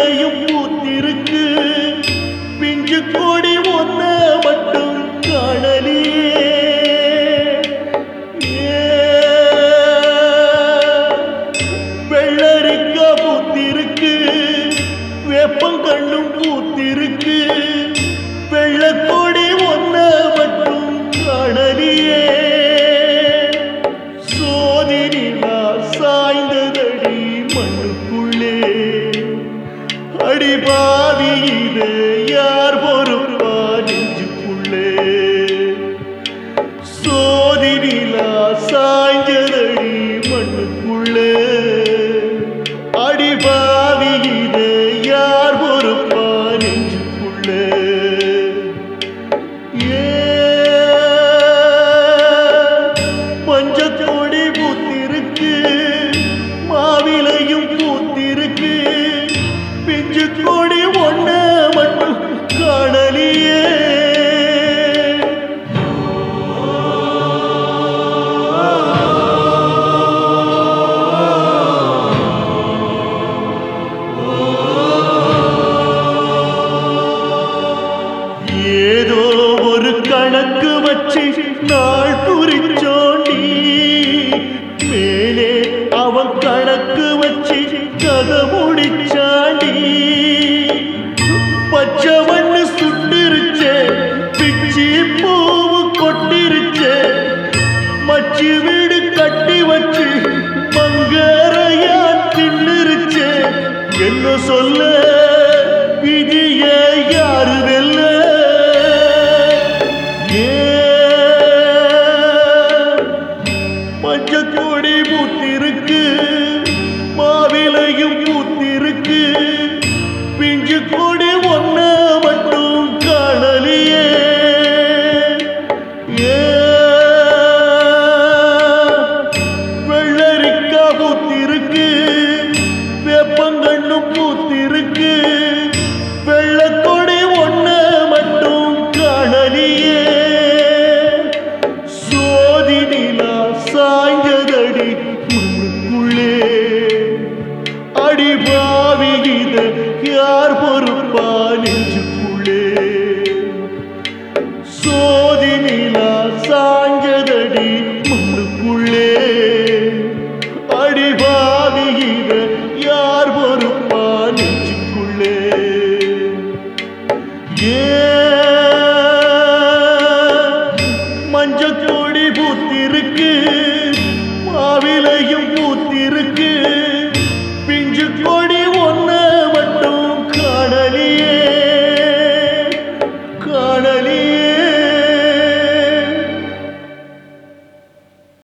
மாவிலையும் பூத்திருக்கு பிஞ்சு கொடி ஒன்ன மட்டும் காணலியே வெள்ளரிக்கா பூத்திருக்கு வேப்பங்கண்ணும் பூத்திருக்கு வெள்ளக்கொடி ஒன்ன மட்டும் காணலியே சோதினிலா சாய்ந்ததடி மண்ணுக்குள்ளே அடிபாதி இது யார் பொறுப்பா நெஞ்சுக்குள்ளே சோதினிலா சாய்ந்ததடி மண்ணுக்குள்ளே அடிபாவி இது யார் பொறுப்பா நெஞ்சுக்குள்ளே மஞ்சத்தோடி பூத்திருக்கு மாவிலையும் பூத்திருக்கு பிஞ்சு கொடி ஒண்ண மட்டும் காணலியே ஏதோ ஒரு கணக்கு வச்சு நாள் குறிச்சோண்டி மேலே அவன் கணக்கு வச்சு கதை முடிச்சாண்டி பச்சவண்ணு சுட்டிருச்சே பிச்சி பூவு கொட்டிருச்சே மச்சி வீடு கட்டி வச்சு மங்கரையா தின்னுருச்சே என்ன சொல்ல விதிய யாரு வெல்ல மஞ்சக்கொடி பூத்திருக்கு மாவிலையும் பூத்திருக்கு பிஞ்சு கொடி ஒன்ன மட்டும் காணலியே ஏ வெள்ளரிக்கா பூத்திருக்கு வேப்பங்கண்ணும் பூத்திருக்கு